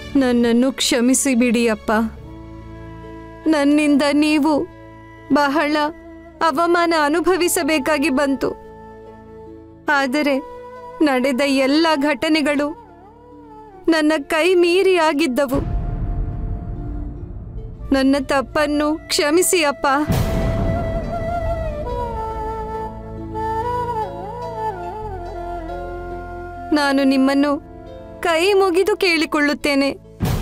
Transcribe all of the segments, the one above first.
ನನ್ನನ್ನು ಕ್ಷಮಿಸಿ ಬಿಡಿ ಅಪ್ಪ ನನ್ನಿಂದ ನೀವು ಬಹಳ ಅವಮಾನ ಅನುಭವಿಸಬೇಕಾಗಿ ಬಂತು ಆದರೆ ನಡೆದ ಎಲ್ಲ ಘಟನೆಗಳು ನನ್ನ ಕೈ ಮೀರಿ ಆಗಿದ್ದವು ನನ್ನ ತಪ್ಪನ್ನು ಕ್ಷಮಿಸಿ ಅಪ್ಪ ನಾನು ನಿಮ್ಮನ್ನು ಕೈ ಮುಗಿದು ಕೇಳಿಕೊಳ್ಳುತ್ತೇನೆ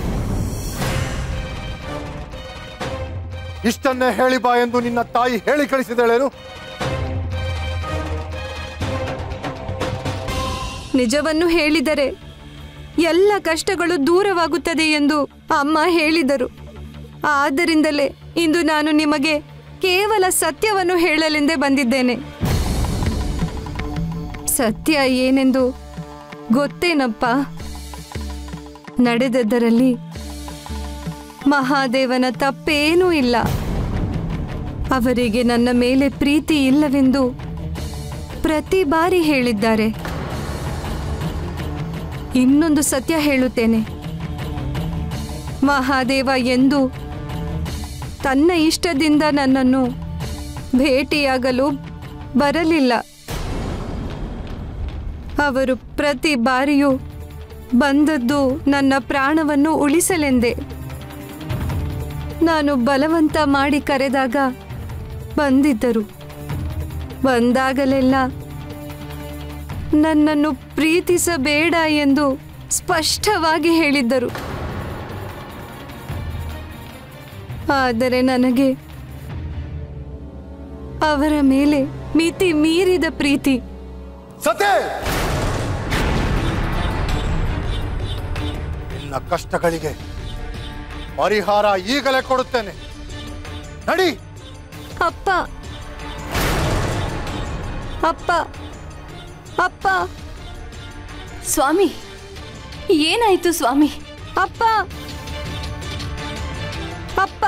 ಇಷ್ಟನ್ನೇ ಹೇಳಿ ಬಾ ಎಂದು ನಿನ್ನ ತಾಯಿ ಹೇಳಿ ಕಳಿಸಿದಳೇನು ನಿಜವನ್ನು ಹೇಳಿದರೆ ಎಲ್ಲ ಕಷ್ಟಗಳು ದೂರವಾಗುತ್ತದೆ ಎಂದು ಅಮ್ಮ ಹೇಳಿದರು ಆದ್ದರಿಂದಲೇ ಇಂದು ನಾನು ನಿಮಗೆ ಕೇವಲ ಸತ್ಯವನ್ನು ಹೇಳಲೆಂದೇ ಬಂದಿದ್ದೇನೆ ಸತ್ಯ ಏನೆಂದು ಗೊತ್ತೇನಪ್ಪ ನಡೆದದ್ದರಲ್ಲಿ ಮಹಾದೇವನ ತಪ್ಪೇನೂ ಇಲ್ಲ ಅವರಿಗೆ ನನ್ನ ಮೇಲೆ ಪ್ರೀತಿ ಇಲ್ಲವೆಂದು ಪ್ರತಿ ಬಾರಿ ಹೇಳಿದ್ದಾರೆ ಇನ್ನೊಂದು ಸತ್ಯ ಹೇಳುತ್ತೇನೆ ಮಹಾದೇವ ಎಂದು ತನ್ನ ಇಷ್ಟದಿಂದ ನನ್ನನ್ನು ಭೇಟಿಯಾಗಲು ಬರಲಿಲ್ಲ ಅವರು ಪ್ರತಿ ಬಾರಿಯೂ ಬಂದದ್ದು ನನ್ನ ಪ್ರಾಣವನ್ನು ಉಳಿಸಲೆಂದೇ ನಾನು ಬಲವಂತ ಮಾಡಿ ಕರೆದಾಗ ಬಂದಿದ್ದರು ಬಂದಾಗಲೆಲ್ಲ ನನ್ನನ್ನು ಪ್ರೀತಿಸಬೇಡ ಎಂದು ಸ್ಪಷ್ಟವಾಗಿ ಹೇಳಿದ್ದರು ಆದರೆ ನನಗೆ ಅವರ ಮೇಲೆ ಮಿತಿ ಮೀರಿದ ಪ್ರೀತಿ ಸತೆ ನಿನ್ನ ಕಷ್ಟಗಳಿಗೆ ಪರಿಹಾರ ಈಗಲೇ ಕೊಡುತ್ತೇನೆ ನಡಿ ಅಪ್ಪ ಅಪ್ಪ ಅಪ್ಪ ಸ್ವಾಮಿ ಏನಾಯ್ತು ಸ್ವಾಮಿ ಅಪ್ಪ ಅಪ್ಪ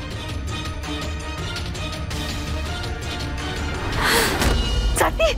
ಸತಿ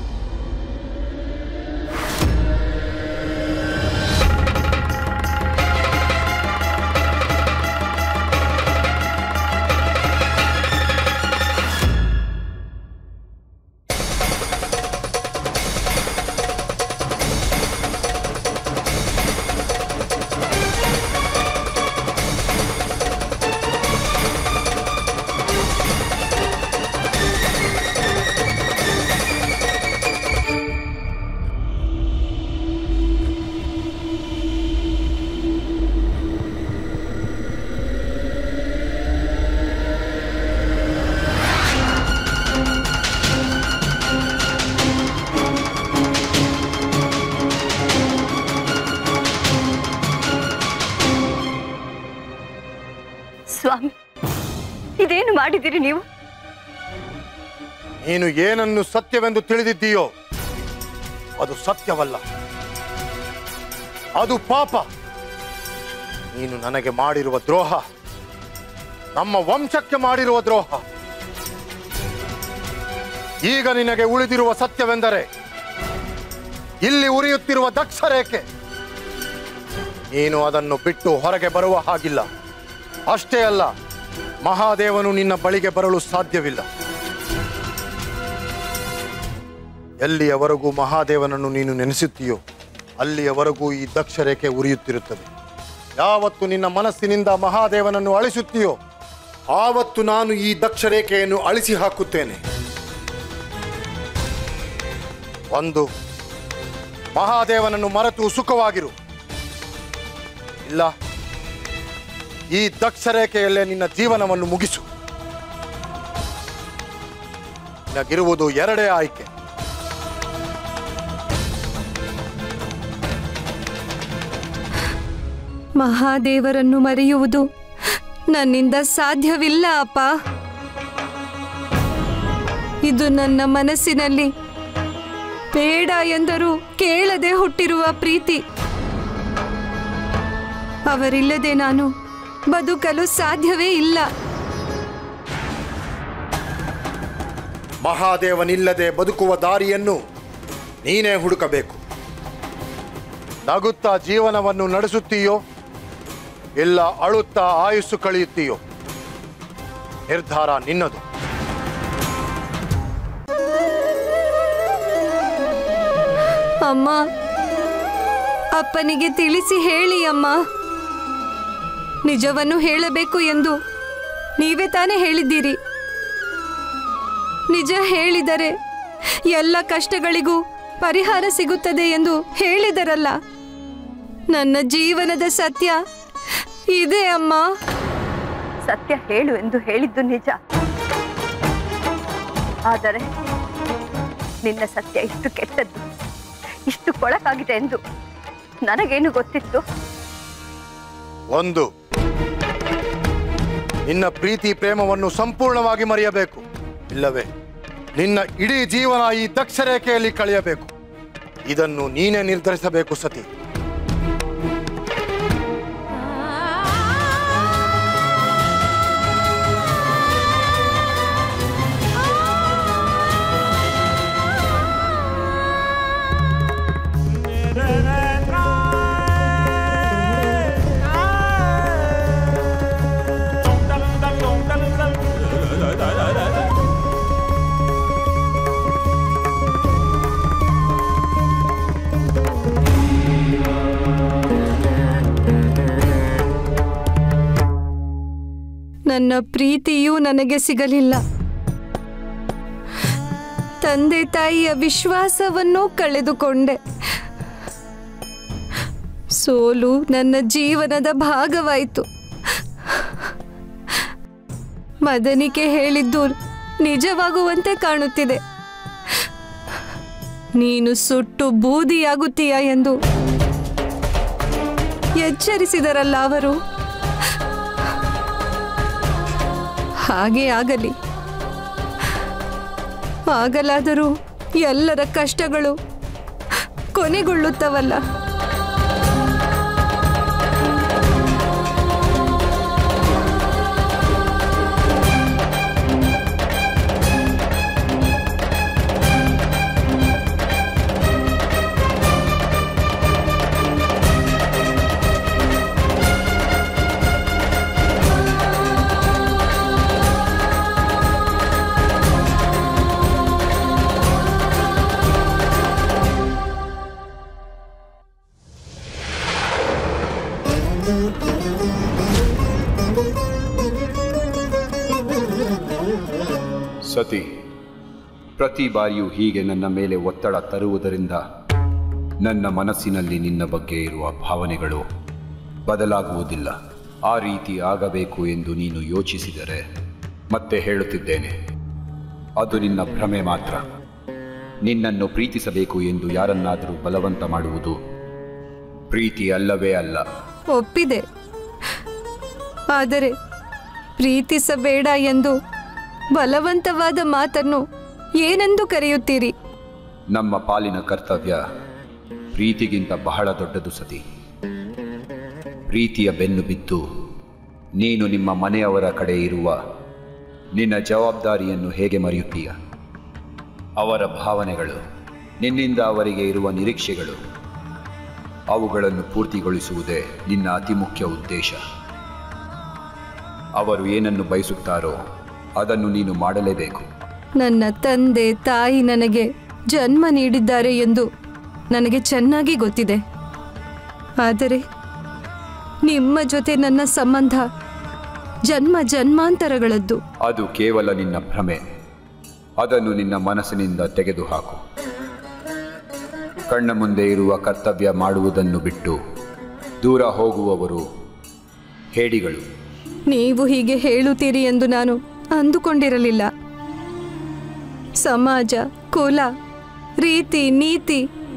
ಸ್ವಾಮಿ ಇದೇನು ಮಾಡಿದಿರಿ ನೀವು ನೀನು ಏನನ್ನು ಸತ್ಯವೆಂದು ತಿಳಿದಿದ್ದೀಯೋ ಅದು ಸತ್ಯವಲ್ಲ ಅದು ಪಾಪ ನೀನು ನನಗೆ ಮಾಡಿರುವ ದ್ರೋಹ ನಮ್ಮ ವಂಶಕ್ಕೆ ಮಾಡಿರುವ ದ್ರೋಹ ಈಗ ನಿನಗೆ ಉಳಿದಿರುವ ಸತ್ಯವೆಂದರೆ ಇಲ್ಲಿ ಉರಿಯುತ್ತಿರುವ ದಕ್ಷ ರೇಖೆ ನೀನು ಅದನ್ನು ಬಿಟ್ಟು ಹೊರಗೆ ಬರುವ ಹಾಗಿಲ್ಲ ಅಷ್ಟೇ ಅಲ್ಲ ಮಹಾದೇವನು ನಿನ್ನ ಬಳಿಗೆ ಬರಲು ಸಾಧ್ಯವಿಲ್ಲ ಎಲ್ಲಿಯವರೆಗೂ ಮಹಾದೇವನನ್ನು ನೀನು ನೆನೆಸುತ್ತೀಯೋ ಅಲ್ಲಿಯವರೆಗೂ ಈ ದಕ್ಷ ರೇಖೆ ಉರಿಯುತ್ತಿರುತ್ತದೆ ಯಾವತ್ತು ನಿನ್ನ ಮನಸ್ಸಿನಿಂದ ಮಹಾದೇವನನ್ನು ಅಳಿಸುತ್ತೀಯೋ ಆವತ್ತು ನಾನು ಈ ದಕ್ಷ ರೇಖೆಯನ್ನು ಅಳಿಸಿ ಹಾಕುತ್ತೇನೆ ಒಂದು ಮಹಾದೇವನನ್ನು ಮರೆತು ಸುಖವಾಗಿರು ಇಲ್ಲ ಈ ದಕ್ಷ ರೇಖೆಯಲ್ಲೇ ನಿನ್ನ ಜೀವನವನ್ನು ಮುಗಿಸು ನಿನಗಿರುವುದು ಎರಡೇ ಆಯ್ಕೆ ಮಹಾದೇವರನ್ನು ಮರೆಯುವುದು ನನ್ನಿಂದ ಸಾಧ್ಯವಿಲ್ಲ ಅಪ್ಪ ಇದು ನನ್ನ ಮನಸ್ಸಿನಲ್ಲಿ ಬೇಡ ಎಂದರೂ ಕೇಳದೆ ಹುಟ್ಟಿರುವ ಪ್ರೀತಿ ಅವರಿಲ್ಲದೆ ನಾನು ಬದುಕಲು ಸಾಧ್ಯವೇ ಇಲ್ಲ ಮಹಾದೇವನಿಲ್ಲದೆ ಬದುಕುವ ದಾರಿಯನ್ನು ನೀನೇ ಹುಡುಕಬೇಕು ನಗುತ್ತಾ ಜೀವನವನ್ನು ನಡೆಸುತ್ತೀಯೋ ಇಲ್ಲ ಅಳುತ್ತಾ ಆಯುಸ್ಸು ಕಳೆಯುತ್ತೀಯೋ ನಿರ್ಧಾರ ನಿನ್ನದು ಅಮ್ಮ ಅಪ್ಪನಿಗೆ ತಿಳಿಸಿ ಹೇಳಿ ಅಮ್ಮ ನಿಜವನ್ನು ಹೇಳಬೇಕು ಎಂದು ನೀವೇ ತಾನೇ ಹೇಳಿದ್ದೀರಿ ನಿಜ ಹೇಳಿದರೆ ಎಲ್ಲ ಕಷ್ಟಗಳಿಗೂ ಪರಿಹಾರ ಸಿಗುತ್ತದೆ ಎಂದು ಹೇಳಿದರಲ್ಲ ನನ್ನ ಜೀವನದ ಸತ್ಯ ಇದೆ ಅಮ್ಮ ಸತ್ಯ ಹೇಳು ಎಂದು ಹೇಳಿದ್ದು ನಿಜ ಆದರೆ ನಿನ್ನ ಸತ್ಯ ಇಷ್ಟು ಕೆಟ್ಟದ್ದು ಇಷ್ಟು ಕೊಳಕಾಗಿದೆ ಎಂದು ನನಗೇನು ಗೊತ್ತಿತ್ತು ಒಂದು ನಿನ್ನ ಪ್ರೀತಿ ಪ್ರೇಮವನ್ನು ಸಂಪೂರ್ಣವಾಗಿ ಮರೆಯಬೇಕು ಇಲ್ಲವೇ ನಿನ್ನ ಇಡೀ ಜೀವನ ಈ ದಕ್ಷ ರೇಖೆಯಲ್ಲಿ ಕಳೆಯಬೇಕು ಇದನ್ನು ನೀನೇ ನಿರ್ಧರಿಸಬೇಕು ಸತಿ ನನ್ನ ಪ್ರೀತಿಯೂ ನನಗೆ ಸಿಗಲಿಲ್ಲ ತಂದೆ ತಾಯಿಯ ವಿಶ್ವಾಸವನ್ನೂ ಕಳೆದುಕೊಂಡೆ ಸೋಲು ನನ್ನ ಜೀವನದ ಭಾಗವಾಯಿತು ಮದನಿಕೆ ಹೇಳಿದ್ದು ನಿಜವಾಗುವಂತೆ ಕಾಣುತ್ತಿದೆ ನೀನು ಸುಟ್ಟು ಬೂದಿಯಾಗುತ್ತೀಯ ಎಂದು ಎಚ್ಚರಿಸಿದರಲ್ಲ ಅವರು ಹಾಗೇ ಆಗಲಿ ಆಗಲಾದರೂ ಎಲ್ಲರ ಕಷ್ಟಗಳು ಕೊನೆಗೊಳ್ಳುತ್ತವಲ್ಲ ಸತಿ ಪ್ರತಿ ಬಾರಿಯೂ ಹೀಗೆ ನನ್ನ ಮೇಲೆ ಒತ್ತಡ ತರುವುದರಿಂದ ನನ್ನ ಮನಸ್ಸಿನಲ್ಲಿ ನಿನ್ನ ಬಗ್ಗೆ ಇರುವ ಭಾವನೆಗಳು ಬದಲಾಗುವುದಿಲ್ಲ ಆ ರೀತಿ ಆಗಬೇಕು ಎಂದು ನೀನು ಯೋಚಿಸಿದರೆ ಮತ್ತೆ ಹೇಳುತ್ತಿದ್ದೇನೆ ಅದು ನಿನ್ನ ಭ್ರಮೆ ಮಾತ್ರ ನಿನ್ನನ್ನು ಪ್ರೀತಿಸಬೇಕು ಎಂದು ಯಾರನ್ನಾದರೂ ಬಲವಂತ ಮಾಡುವುದು ಪ್ರೀತಿ ಅಲ್ಲವೇ ಅಲ್ಲ ಒಪ್ಪಿದೆ ಆದರೆ ಪ್ರೀತಿಸಬೇಡ ಎಂದು ಬಲವಂತವಾದ ಮಾತನ್ನು ಏನೆಂದು ಕರೆಯುತ್ತೀರಿ ನಮ್ಮ ಪಾಲಿನ ಕರ್ತವ್ಯ ಪ್ರೀತಿಗಿಂತ ಬಹಳ ದೊಡ್ಡದು ಸತಿ ಪ್ರೀತಿಯ ಬೆನ್ನು ಬಿದ್ದು ನೀನು ನಿಮ್ಮ ಮನೆಯವರ ಕಡೆ ಇರುವ ನಿನ್ನ ಜವಾಬ್ದಾರಿಯನ್ನು ಹೇಗೆ ಮರೆಯುತ್ತೀಯ ಅವರ ಭಾವನೆಗಳು ನಿನ್ನಿಂದ ಅವರಿಗೆ ಇರುವ ನಿರೀಕ್ಷೆಗಳು ಅವುಗಳನ್ನು ಪೂರ್ತಿಗೊಳಿಸುವುದೇ ನಿನ್ನ ಅತಿ ಮುಖ್ಯ ಉದ್ದೇಶ ಅವರು ಏನನ್ನು ಬಯಸುತ್ತಾರೋ ಅದನ್ನು ನೀನು ಮಾಡಲೇಬೇಕು ನನ್ನ ತಂದೆ ತಾಯಿ ನನಗೆ ಜನ್ಮ ನೀಡಿದ್ದಾರೆ ಎಂದು ನನಗೆ ಚೆನ್ನಾಗಿ ಗೊತ್ತಿದೆ ಆದರೆ ನಿಮ್ಮ ಜೊತೆ ನನ್ನ ಸಂಬಂಧ ಜನ್ಮ ಜನ್ಮಾಂತರಗಳದ್ದು ಅದು ಕೇವಲ ನಿನ್ನ ಭ್ರಮೆ ಅದನ್ನು ನಿನ್ನ ಮನಸ್ಸಿನಿಂದ ತೆಗೆದುಹಾಕು ಕಣ್ಣ ಮುಂದೆ ಇರುವ ಕರ್ತವ್ಯ ಮಾಡುವುದನ್ನು ಬಿಟ್ಟು ದೂರ ಹೋಗುವವರು ಹೇಡಿಗಳು ನೀವು ಹೀಗೆ ಹೇಳುತ್ತೀರಿ ಎಂದು ನಾನು ಅಂದುಕೊಂಡಿರಲಿಲ್ಲ ಸಮಾಜ ಕುಲ ರೀತಿ ನೀತಿ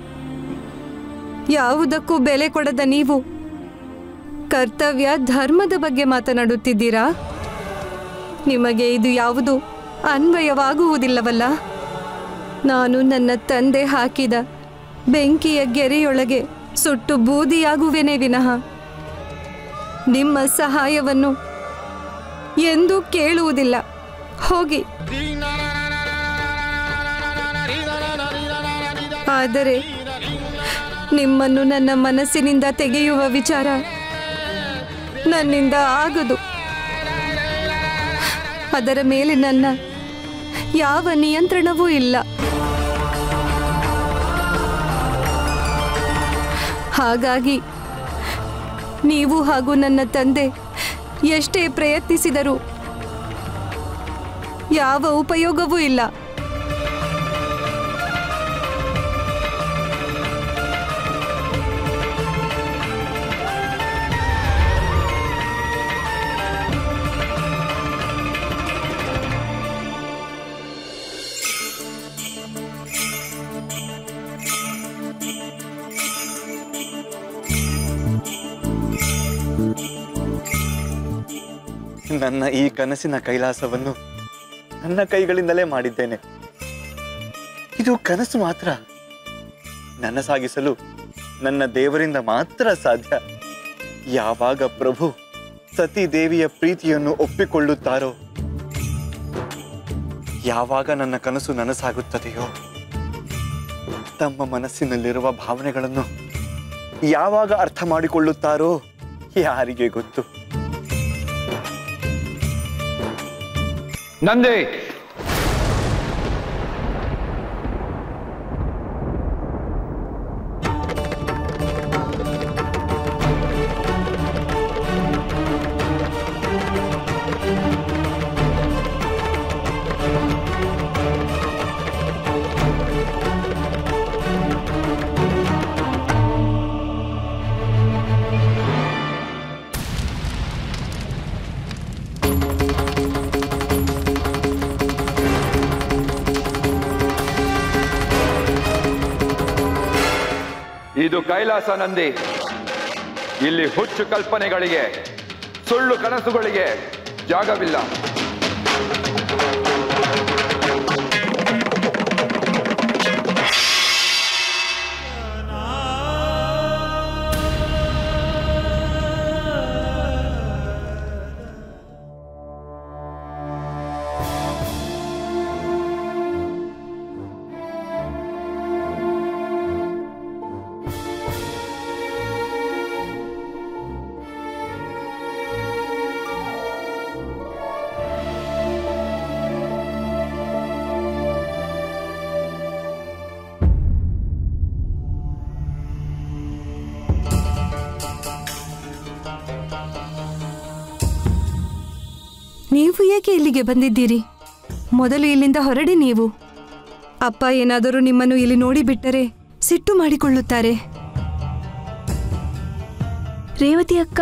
ಯಾವುದಕ್ಕೂ ಬೆಲೆ ಕೊಡದ ನೀವು ಕರ್ತವ್ಯ ಧರ್ಮದ ಬಗ್ಗೆ ಮಾತನಾಡುತ್ತಿದ್ದೀರಾ ನಿಮಗೆ ಇದು ಯಾವುದು ಅನ್ವಯವಾಗುವುದಿಲ್ಲವಲ್ಲ ನಾನು ನನ್ನ ತಂದೆ ಹಾಕಿದ ಬೆಂಕಿಯ ಗೆರೆಯೊಳಗೆ ಸುಟ್ಟು ಬೂದಿಯಾಗುವೆನೇ ವಿನಃ ನಿಮ್ಮ ಸಹಾಯವನ್ನು ಎಂದೂ ಕೇಳುವುದಿಲ್ಲ ಹೋಗಿ ಆದರೆ ನಿಮ್ಮನ್ನು ನನ್ನ ಮನಸ್ಸಿನಿಂದ ತೆಗೆಯುವ ವಿಚಾರ ನನ್ನಿಂದ ಆಗದು ಅದರ ಮೇಲೆ ನನ್ನ ಯಾವ ನಿಯಂತ್ರಣವೂ ಇಲ್ಲ ಹಾಗಾಗಿ ನೀವು ಹಾಗೂ ನನ್ನ ತಂದೆ ಎಷ್ಟೇ ಪ್ರಯತ್ನಿಸಿದರೂ ಯಾವ ಉಪಯೋಗವೂ ಇಲ್ಲ ನನ್ನ ಈ ಕನಸಿನ ಕೈಲಾಸವನ್ನು ನನ್ನ ಕೈಗಳಿಂದಲೇ ಮಾಡಿದ್ದೇನೆ ಇದು ಕನಸು ಮಾತ್ರ ನನಸಾಗಿಸಲು ನನ್ನ ದೇವರಿಂದ ಮಾತ್ರ ಸಾಧ್ಯ ಯಾವಾಗ ಪ್ರಭು ಸತಿ ದೇವಿಯ ಪ್ರೀತಿಯನ್ನು ಒಪ್ಪಿಕೊಳ್ಳುತ್ತಾರೋ ಯಾವಾಗ ನನ್ನ ಕನಸು ನನಸಾಗುತ್ತದೆಯೋ ತಮ್ಮ ಮನಸ್ಸಿನಲ್ಲಿರುವ ಭಾವನೆಗಳನ್ನು ಯಾವಾಗ ಅರ್ಥ ಮಾಡಿಕೊಳ್ಳುತ್ತಾರೋ ಯಾರಿಗೆ ಗೊತ್ತು ನಂದೇ ಇದು ಕೈಲಾಸ ನಂದಿ ಇಲ್ಲಿ ಹುಚ್ಚು ಕಲ್ಪನೆಗಳಿಗೆ ಸುಳ್ಳು ಕನಸುಗಳಿಗೆ ಜಾಗವಿಲ್ಲ ನೀವು ಏಕೆ ಇಲ್ಲಿಗೆ ಬಂದಿದ್ದೀರಿ ಮೊದಲು ಇಲ್ಲಿಂದ ಹೊರಡಿ ನೀವು ಅಪ್ಪ ಏನಾದರೂ ನಿಮ್ಮನ್ನು ಇಲ್ಲಿ ನೋಡಿಬಿಟ್ಟರೆ ಸಿಟ್ಟು ಮಾಡಿಕೊಳ್ಳುತ್ತಾರೆ ರೇವತಿ ಅಕ್ಕ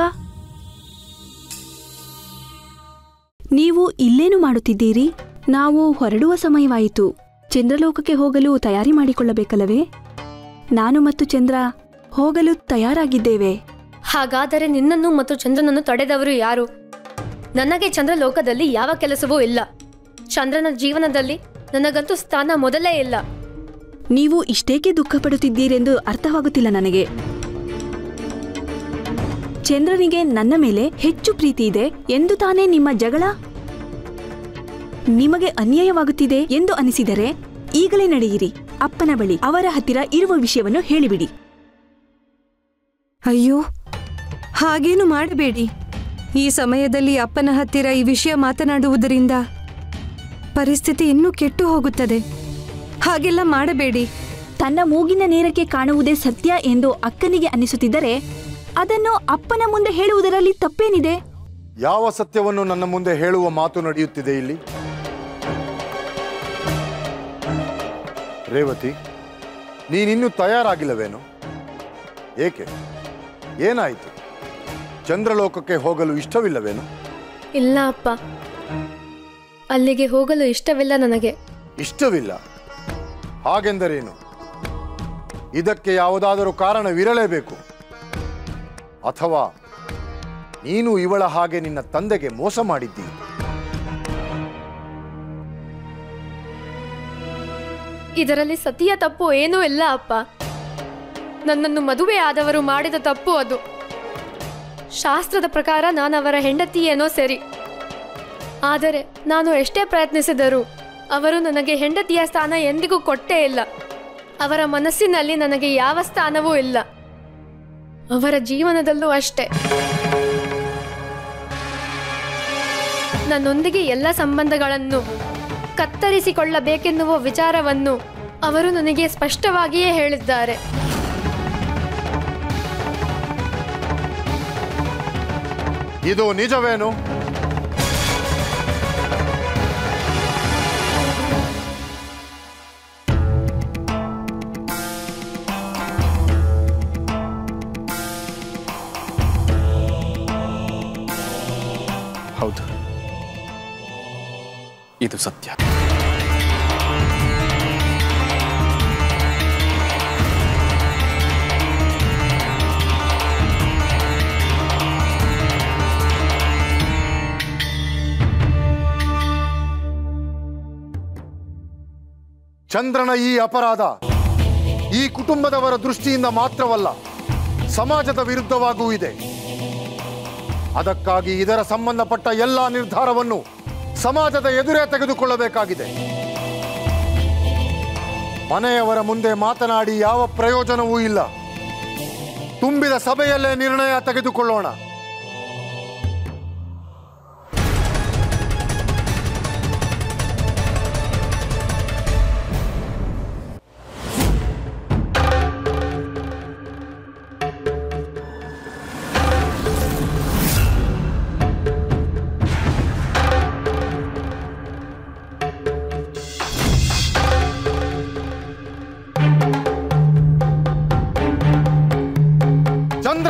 ನೀವು ಇಲ್ಲೇನು ಮಾಡುತ್ತಿದ್ದೀರಿ ನಾವು ಹೊರಡುವ ಸಮಯವಾಯಿತು ಚಂದ್ರಲೋಕಕ್ಕೆ ಹೋಗಲು ತಯಾರಿ ಮಾಡಿಕೊಳ್ಳಬೇಕಲ್ಲವೇ ನಾನು ಮತ್ತು ಚಂದ್ರ ಹೋಗಲು ತಯಾರಾಗಿದ್ದೇವೆ ಹಾಗಾದರೆ ನಿನ್ನನ್ನು ಮತ್ತು ಚಂದ್ರನನ್ನು ತಡೆದವರು ಯಾರು ನನಗೆ ಚಂದ್ರಲೋಕದಲ್ಲಿ ಯಾವ ಕೆಲಸವೂ ಇಲ್ಲ ಚಂದ್ರನ ಜೀವನದಲ್ಲಿ ನನಗಂತೂ ಸ್ಥಾನ ಮೊದಲೇ ಇಲ್ಲ ನೀವು ಇಷ್ಟೇಕೆ ದುಃಖ ಪಡುತ್ತಿದ್ದೀರೆಂದು ಅರ್ಥವಾಗುತ್ತಿಲ್ಲ ನನಗೆ ಚಂದ್ರನಿಗೆ ನನ್ನ ಮೇಲೆ ಹೆಚ್ಚು ಪ್ರೀತಿ ಇದೆ ಎಂದು ತಾನೇ ನಿಮ್ಮ ಜಗಳ ನಿಮಗೆ ಅನ್ಯಾಯವಾಗುತ್ತಿದೆ ಎಂದು ಅನಿಸಿದರೆ ಈಗಲೇ ನಡೆಯಿರಿ ಅಪ್ಪನ ಬಳಿ ಅವರ ಹತ್ತಿರ ಇರುವ ವಿಷಯವನ್ನು ಹೇಳಿಬಿಡಿ ಅಯ್ಯೋ ಹಾಗೇನು ಮಾಡಬೇಡಿ ಈ ಸಮಯದಲ್ಲಿ ಅಪ್ಪನ ಹತ್ತಿರ ಈ ವಿಷಯ ಮಾತನಾಡುವುದರಿಂದ ಪರಿಸ್ಥಿತಿ ಇನ್ನೂ ಕೆಟ್ಟು ಹೋಗುತ್ತದೆ ಹಾಗೆಲ್ಲ ಮಾಡಬೇಡಿ ತನ್ನ ಮೂಗಿನ ನೇರಕ್ಕೆ ಕಾಣುವುದೇ ಸತ್ಯ ಎಂದು ಅಕ್ಕನಿಗೆ ಅನಿಸುತ್ತಿದ್ದರೆ ಅದನ್ನು ಅಪ್ಪನ ಮುಂದೆ ಹೇಳುವುದರಲ್ಲಿ ತಪ್ಪೇನಿದೆ ಯಾವ ಸತ್ಯವನ್ನು ನನ್ನ ಮುಂದೆ ಹೇಳುವ ಮಾತು ನಡೆಯುತ್ತಿದೆ ಇಲ್ಲಿ ರೇವತಿ ನೀನಿನ್ನೂ ತಯಾರಾಗಿಲ್ಲವೇನು ಏಕೆ ಏನಾಯಿತು ಚಂದ್ರಲೋಕಕ್ಕೆ ಹೋಗಲು ಇಷ್ಟವಿಲ್ಲವೇನು ಇಲ್ಲ ಅಪ್ಪ ಅಲ್ಲಿಗೆ ಹೋಗಲು ಇಷ್ಟವಿಲ್ಲ ನನಗೆ ಇಷ್ಟವಿಲ್ಲ ಹಾಗೆಂದರೇನು ಇದಕ್ಕೆ ಯಾವುದಾದರೂ ಕಾರಣವಿರಲೇಬೇಕು ಅಥವಾ ನೀನು ಇವಳ ಹಾಗೆ ನಿನ್ನ ತಂದೆಗೆ ಮೋಸ ಮಾಡಿದ್ದೀ ಇದರಲ್ಲಿ ಸತಿಯ ತಪ್ಪು ಏನೂ ಇಲ್ಲ ಅಪ್ಪ ನನ್ನನ್ನು ಮದುವೆ ಆದವರು ಮಾಡಿದ ತಪ್ಪು ಅದು ಶಾಸ್ತ್ರದ ಪ್ರಕಾರ ನಾನು ಅವರ ಹೆಂಡತಿ ಏನೋ ಸರಿ ಆದರೆ ನಾನು ಎಷ್ಟೇ ಪ್ರಯತ್ನಿಸಿದರೂ ಅವರು ನನಗೆ ಹೆಂಡತಿಯ ಸ್ಥಾನ ಎಂದಿಗೂ ಕೊಟ್ಟೇ ಇಲ್ಲ ಅವರ ಮನಸ್ಸಿನಲ್ಲಿ ನನಗೆ ಯಾವ ಸ್ಥಾನವೂ ಇಲ್ಲ ಅವರ ಜೀವನದಲ್ಲೂ ಅಷ್ಟೇ ನನ್ನೊಂದಿಗೆ ಎಲ್ಲ ಸಂಬಂಧಗಳನ್ನು ಕತ್ತರಿಸಿಕೊಳ್ಳಬೇಕೆನ್ನುವ ವಿಚಾರವನ್ನು ಅವರು ನನಗೆ ಸ್ಪಷ್ಟವಾಗಿಯೇ ಹೇಳಿದ್ದಾರೆ ಇದು ನಿಜವೇನು ಹೌದು ಇದು ಸತ್ಯ ಚಂದ್ರನ ಈ ಅಪರಾಧ ಈ ಕುಟುಂಬದವರ ದೃಷ್ಟಿಯಿಂದ ಮಾತ್ರವಲ್ಲ ಸಮಾಜದ ವಿರುದ್ಧವಾಗೂ ಇದೆ ಅದಕ್ಕಾಗಿ ಇದರ ಸಂಬಂಧಪಟ್ಟ ಎಲ್ಲ ನಿರ್ಧಾರವನ್ನು ಸಮಾಜದ ಎದುರೇ ತೆಗೆದುಕೊಳ್ಳಬೇಕಾಗಿದೆ ಮನೆಯವರ ಮುಂದೆ ಮಾತನಾಡಿ ಯಾವ ಪ್ರಯೋಜನವೂ ಇಲ್ಲ ತುಂಬಿದ ಸಭೆಯಲ್ಲೇ ನಿರ್ಣಯ ತೆಗೆದುಕೊಳ್ಳೋಣ ಚಂದ್ರ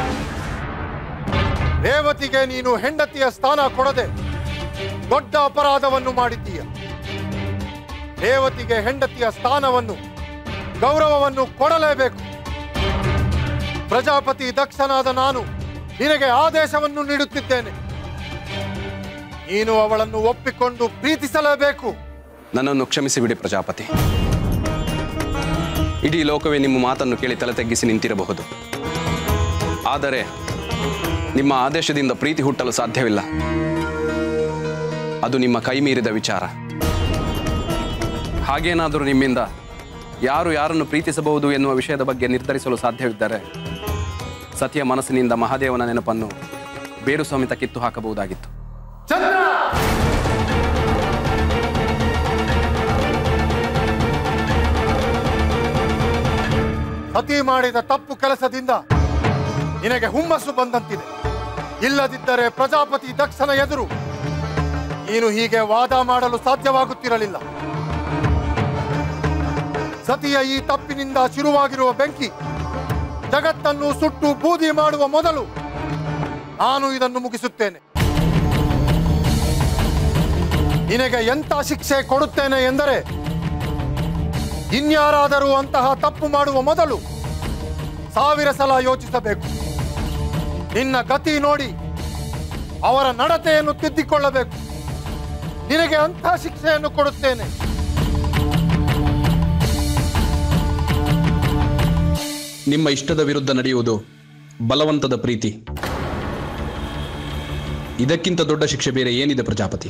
ರೇವತಿಗೆ ನೀನು ಹೆಂಡತಿಯ ಸ್ಥಾನ ಕೊಡದೆ ದೊಡ್ಡ ಅಪರಾಧವನ್ನು ಮಾಡಿದ್ದೀಯ ರೇವತಿಗೆ ಹೆಂಡತಿಯ ಸ್ಥಾನವನ್ನು ಗೌರವವನ್ನು ಕೊಡಲೇಬೇಕು ಪ್ರಜಾಪತಿ ದಕ್ಷನಾದ ನಾನು ನಿನಗೆ ಆದೇಶವನ್ನು ನೀಡುತ್ತಿದ್ದೇನೆ ನೀನು ಅವಳನ್ನು ಒಪ್ಪಿಕೊಂಡು ಪ್ರೀತಿಸಲೇಬೇಕು ನನ್ನನ್ನು ಕ್ಷಮಿಸಿ ಬಿಡಿ ಪ್ರಜಾಪತಿ ಇಡೀ ಲೋಕವೇ ನಿಮ್ಮ ಮಾತನ್ನು ಕೇಳಿ ತಲೆ ತಗ್ಗಿಸಿ ನಿಂತಿರಬಹುದು ಆದರೆ ನಿಮ್ಮ ಆದೇಶದಿಂದ ಪ್ರೀತಿ ಹುಟ್ಟಲು ಸಾಧ್ಯವಿಲ್ಲ ಅದು ನಿಮ್ಮ ಕೈ ಮೀರಿದ ವಿಚಾರ ಹಾಗೇನಾದರೂ ನಿಮ್ಮಿಂದ ಯಾರು ಯಾರನ್ನು ಪ್ರೀತಿಸಬಹುದು ಎನ್ನುವ ವಿಷಯದ ಬಗ್ಗೆ ನಿರ್ಧರಿಸಲು ಸಾಧ್ಯವಿದ್ದರೆ ಸತಿಯ ಮನಸ್ಸಿನಿಂದ ಮಹಾದೇವನ ನೆನಪನ್ನು ಬೇರು ಸಮೇತ ಕಿತ್ತು ಹಾಕಬಹುದಾಗಿತ್ತು ಚಂದ್ರ ಸತಿ ಮಾಡಿದ ತಪ್ಪು ಕೆಲಸದಿಂದ ನಿನಗೆ ಹುಮ್ಮಸ್ಸು ಬಂದಂತಿದೆ ಇಲ್ಲದಿದ್ದರೆ ಪ್ರಜಾಪತಿ ದಕ್ಷನ ಎದುರು ನೀನು ಹೀಗೆ ವಾದ ಮಾಡಲು ಸಾಧ್ಯವಾಗುತ್ತಿರಲಿಲ್ಲ ಸತಿಯ ಈ ತಪ್ಪಿನಿಂದ ಶುರುವಾಗಿರುವ ಬೆಂಕಿ ಜಗತ್ತನ್ನು ಸುಟ್ಟು ಬೂದಿ ಮಾಡುವ ಮೊದಲು ನಾನು ಇದನ್ನು ಮುಗಿಸುತ್ತೇನೆ ನಿನಗೆ ಎಂತ ಶಿಕ್ಷೆ ಕೊಡುತ್ತೇನೆ ಎಂದರೆ ಇನ್ಯಾರಾದರೂ ಅಂತಹ ತಪ್ಪು ಮಾಡುವ ಮೊದಲು ಸಾವಿರ ಸಲ ಯೋಚಿಸಬೇಕು ನಿನ್ನ ಗತಿ ನೋಡಿ ಅವರ ನಡತೆಯನ್ನು ತಿದ್ದಿಕೊಳ್ಳಬೇಕು ನಿನಗೆ ಅಂಥ ಶಿಕ್ಷೆಯನ್ನು ಕೊಡುತ್ತೇನೆ ನಿಮ್ಮ ಇಷ್ಟದ ವಿರುದ್ಧ ನಡೆಯುವುದು ಬಲವಂತದ ಪ್ರೀತಿ ಇದಕ್ಕಿಂತ ದೊಡ್ಡ ಶಿಕ್ಷೆ ಬೇರೆ ಏನಿದೆ ಪ್ರಜಾಪತಿ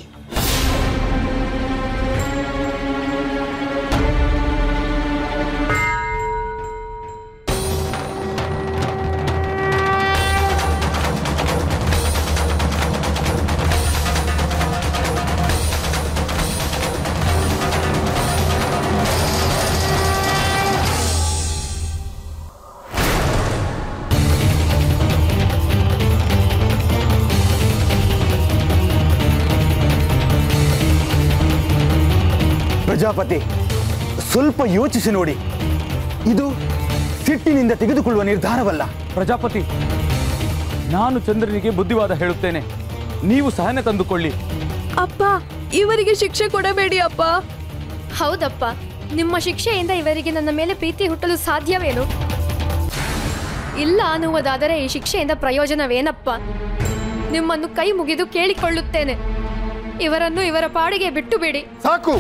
ಪ್ರಜಾಪತಿ ಸ್ವಲ್ಪ ಯೋಚಿಸಿ ನೋಡಿ ಇದು ಸಿಟ್ಟಿನಿಂದ ತೆಗೆದುಕೊಳ್ಳುವ ನಿರ್ಧಾರವಲ್ಲ ಪ್ರಜಾಪತಿ ನಾನು ಚಂದ್ರನಿಗೆ ಬುದ್ಧಿವಾದ ಹೇಳುತ್ತೇನೆ ನೀವು ಸಹನೆ ತಂದುಕೊಳ್ಳಿ ಅಪ್ಪ ಇವರಿಗೆ ಶಿಕ್ಷೆ ಕೊಡಬೇಡಿ ಅಪ್ಪ ಹೌದಪ್ಪ ನಿಮ್ಮ ಶಿಕ್ಷೆಯಿಂದ ಇವರಿಗೆ ನನ್ನ ಮೇಲೆ ಪ್ರೀತಿ ಹುಟ್ಟಲು ಸಾಧ್ಯವೇನು ಇಲ್ಲ ಅನ್ನುವುದಾದರೆ ಈ ಶಿಕ್ಷೆಯಿಂದ ಪ್ರಯೋಜನವೇನಪ್ಪ ನಿಮ್ಮನ್ನು ಕೈ ಮುಗಿದು ಕೇಳಿಕೊಳ್ಳುತ್ತೇನೆ ಇವರನ್ನು ಇವರ ಪಾಡಿಗೆ ಬಿಟ್ಟು ಬಿಡಿ ಸಾಕು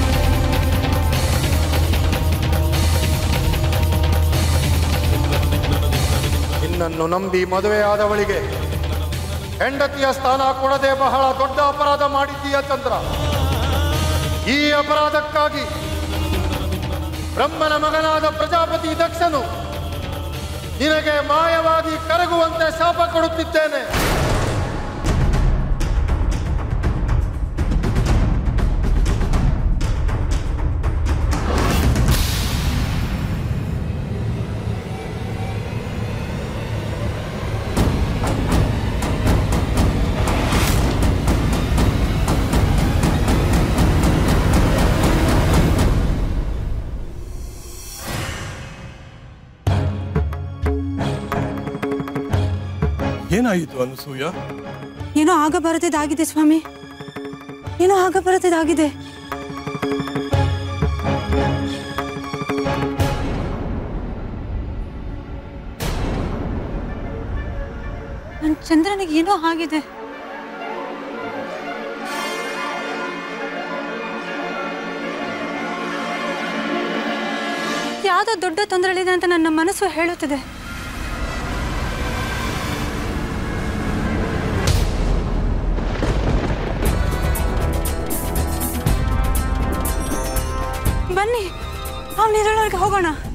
ನಿನ್ನನ್ನು ನಂಬಿ ಮದುವೆಯಾದವಳಿಗೆ ಹೆಂಡತಿಯ ಸ್ಥಾನ ಕೊಡದೆ ಬಹಳ ದೊಡ್ಡ ಅಪರಾಧ ಮಾಡಿದ್ದೀಯ ಚಂದ್ರ ಈ ಅಪರಾಧಕ್ಕಾಗಿ ಬ್ರಹ್ಮನ ಮಗನಾದ ಪ್ರಜಾಪತಿ ದಕ್ಷನು ನಿನಗೆ ಮಾಯವಾಗಿ ಕರಗುವಂತೆ ಶಾಪ ಕೊಡುತ್ತಿದ್ದೇನೆ ಏನಾಯಿತು ಅನಸೂಯ ಏನೋ ಆಗಬಾರದಾಗಿದೆ ಸ್ವಾಮಿ ಏನೋ ಆಗಬಾರದಾಗಿದೆ ನನ್ನ ಚಂದ್ರನಿಗೆ ಏನೋ ಆಗಿದೆ ಯಾವುದೋ ದೊಡ್ಡ ತೊಂದರೆಗಳಿದೆ ಅಂತ ನನ್ನ ಮನಸ್ಸು ಹೇಳುತ್ತದೆ ಬನ್ನಿ ನಾವು ನೀರೊಳಗೆ ಹೋಗೋಣ